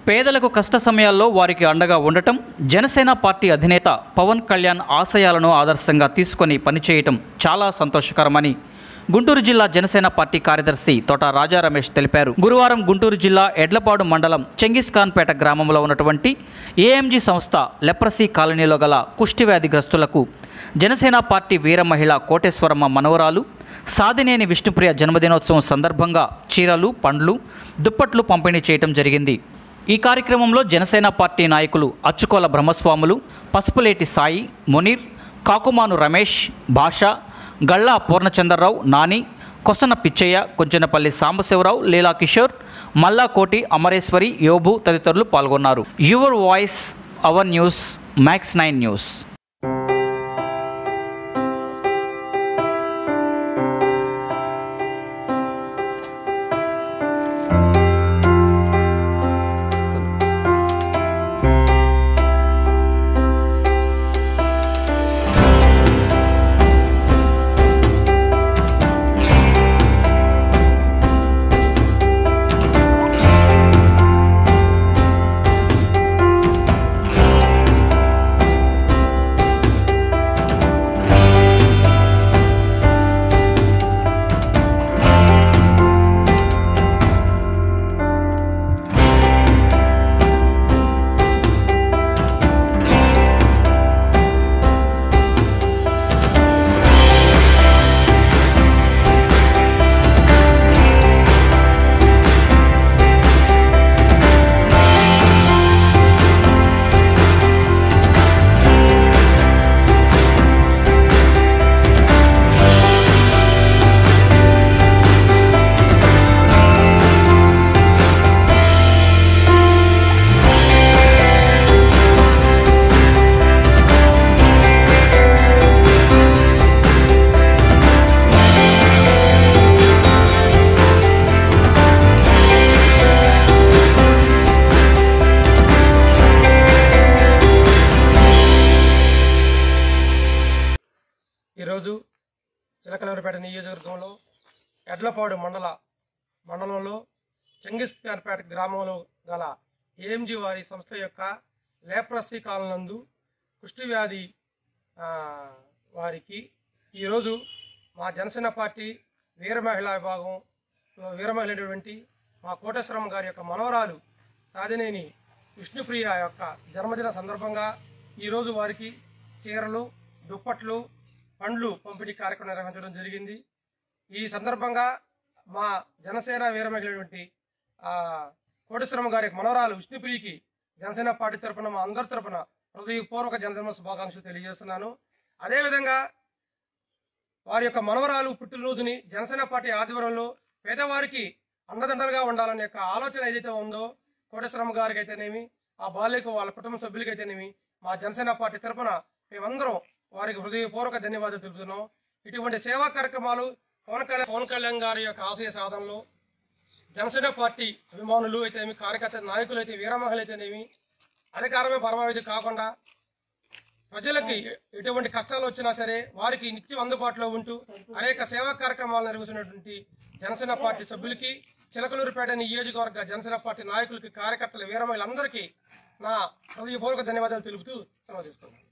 పేదలకు కష్ట సమయాల్లో వారికి అండగా ఉండటం జనసేన పార్టీ అధినేత పవన్ కళ్యాణ్ ఆశయాలను ఆదర్శంగా తీసుకొని పనిచేయటం చాలా సంతోషకరమని గుంటూరు జిల్లా జనసేన పార్టీ కార్యదర్శి తోట రాజా రమేష్ తెలిపారు గురువారం గుంటూరు జిల్లా ఎడ్లపాడు మండలం చెంగిస్ ఖాన్పేట గ్రామంలో ఉన్నటువంటి ఏఎంజీ సంస్థ లెప్రసీ కాలనీలో గల కుష్టి వ్యాధిగ్రస్తులకు జనసేన పార్టీ వీర మహిళ కోటేశ్వరమ్మ మనవరాలు సాదినేని విష్ణుప్రియ జన్మదినోత్సవం సందర్భంగా చీరలు పండ్లు దుప్పట్లు పంపిణీ చేయటం జరిగింది ఈ కార్యక్రమంలో జనసేన పార్టీ నాయకులు అచ్చుకోల బ్రహ్మస్వాములు పసుపులేటి సాయి మునీర్ కాకుమాను రమేష్ భాష గళ్ళా పూర్ణచంద్రరావు నాని కొసన పిచ్చయ్య కొంచెనపల్లి సాంబశివరావు లీలా కిషోర్ మల్లాకోటి అమరేశ్వరి యోబు తదితరులు పాల్గొన్నారు your voice our news max nine news ఈరోజు చిలకలూరిపేట నియోజకవర్గంలో ఎడ్లపాడు మండల మండలంలో చెంగిస్పేట గ్రామంలో గల ఏఎంజీ వారి సంస్థ యొక్క లేప్రసీ కాలనందు కుష్టి వ్యాధి ఆ, వారికి ఈరోజు మా జనసేన పార్టీ వీర మహిళా విభాగం వీర మహిళ అయినటువంటి మా కోటేశ్వరం గారి యొక్క మనవరాలు సాధినేని విష్ణుప్రియ యొక్క జన్మదిన సందర్భంగా ఈరోజు వారికి చీరలు దుప్పట్లు పండ్లు పంపిణీ కార్యక్రమం నిర్వహించడం జరిగింది ఈ సందర్భంగా మా జనసేన వీర మహిళటువంటి ఆ, కోటేశ్వరమ్మ గారి యొక్క మనవరాలు విష్ణుప్రియకి జనసేన పార్టీ తరపున మా అందరి తరపున హృదయపూర్వక జన్మదిన శుభాకాంక్షలు తెలియజేస్తున్నాను అదేవిధంగా వారి యొక్క మనవరాలు పుట్టినరోజుని జనసేన పార్టీ ఆధ్వర్యంలో పేదవారికి అండదండలుగా ఉండాలనే యొక్క ఆలోచన ఏదైతే ఉందో కోటేశ్వరమ్మ గారికి అయితేనేమి ఆ బాల్యకు వాళ్ళ కుటుంబ సభ్యులకి అయితేనేమి మా జనసేన పార్టీ తరపున మేమందరం వారికి హృదయపూర్వక ధన్యవాదాలు తెలుపుతున్నాం ఇటువంటి సేవా కార్యక్రమాలు పవన్ కళ్యాణ్ పవన్ కళ్యాణ్ గారి యొక్క ఆశయ సాధనలో జనసేన పార్టీ అభిమానులు అయితేనేమి కార్యకర్త నాయకులు అయితే వీరమహిళలు అయితేనేమి అధికారమే పరమావధి కాకుండా ప్రజలకి ఎటువంటి కష్టాలు వచ్చినా సరే వారికి నిత్యం అందుబాటులో ఉంటూ అనేక సేవా కార్యక్రమాలు నిర్వహిస్తున్నటువంటి జనసేన పార్టీ సభ్యులకి చిలకలూరుపేట నియోజకవర్గ జనసేన పార్టీ నాయకులకి కార్యకర్తల వీరమహిళలందరికీ నా హృదయపూర్వక ధన్యవాదాలు తెలుపుతూ సెలవు తీసుకున్నాను